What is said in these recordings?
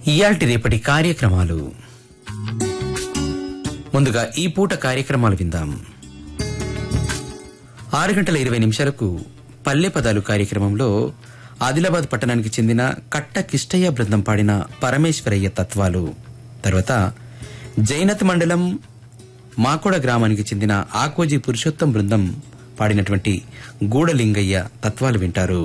ఇయాల్టి రేపటి కార్యక్రమాలు ముందుగా ఈ పూట కార్యక్రమాలు విందాం ఆరు గంటల ఇరవై నిమిషాలకు పల్లె పదాలు కార్యక్రమంలో ఆదిలాబాద్ పట్టణానికి చెందిన కట్ట కిష్టయ్య బృందం పాడిన పరమేశ్వరయ్య తత్వాలు తర్వాత జైనత్ మండలం మాకోడ గ్రామానికి చెందిన ఆకోజీ పురుషోత్తం బృందం పాడినటువంటి గూడలింగయ్య తత్వాలు వింటారు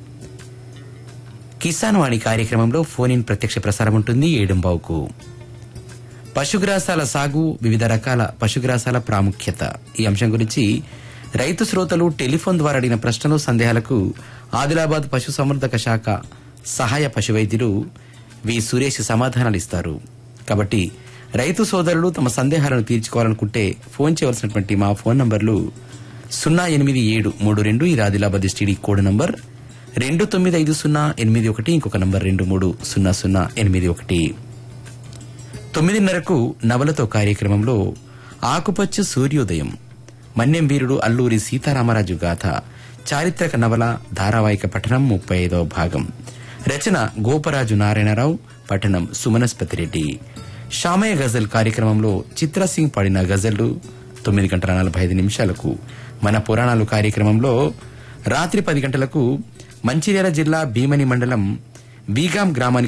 కిసాన్ వాణి కార్యక్రమంలో ఫోన్ ఇన్ ప్రత్యక్ష ప్రసారం ఉంటుంది ఏడుంబావుకు పశుగ్రాసాల సాగు వివిధ రకాల పశుగ్రాసాల ప్రాముఖ్యత ఈ అంశం గురించి రైతు శ్రోతలు టెలిఫోన్ ద్వారా అడిగిన ప్రశ్నలు సందేహాలకు ఆదిలాబాద్ పశుసంవర్ధక శాఖ సహాయ పశు వైద్యులు వి సురేష్ సమాధానాలు ఇస్తారు కాబట్టి రైతు సోదరులు తమ సందేహాలను తీర్చుకోవాలనుకుంటే ఫోన్ చేయవలసినటువంటి మా ఫోన్ నంబర్లు సున్నా ఎనిమిది ఏడు మూడు రెండు ఈ ఆదిలాబాద్ ఎస్టీడీ కోడ్ నంబర్ రెండు తొమ్మిది ఐదు సున్నా ఎనిమిది ఒకటి ఇంకొక నంబర్ రెండు మూడు సున్నా సున్నా ఎనిమిది ఒకటి తొమ్మిదిన్నరకు నవలతో కార్యక్రమంలో ఆకుపచ్చ సూర్యోదయం మన్యం వీరుడు అల్లూరి సీతారామరాజు గాథ చారిత్రక నవల ధారావాహిక పఠనం ముప్పై ఐదవ భాగం రచన గోపరాజు నారాయణరావు పఠనం సుమనస్పతి రెడ్డి షామయ్య గజల్ కార్యక్రమంలో చిత్రసింగ్ పాడిన గజళ్లు తొమ్మిది గంటల నలభై ఐదు నిమిషాలకు మన పురాణాలు కార్యక్రమంలో రాత్రి పది గంటలకు మంచిర్యాల జిల్లా భీమని మండలం బీగాం గ్రామానికి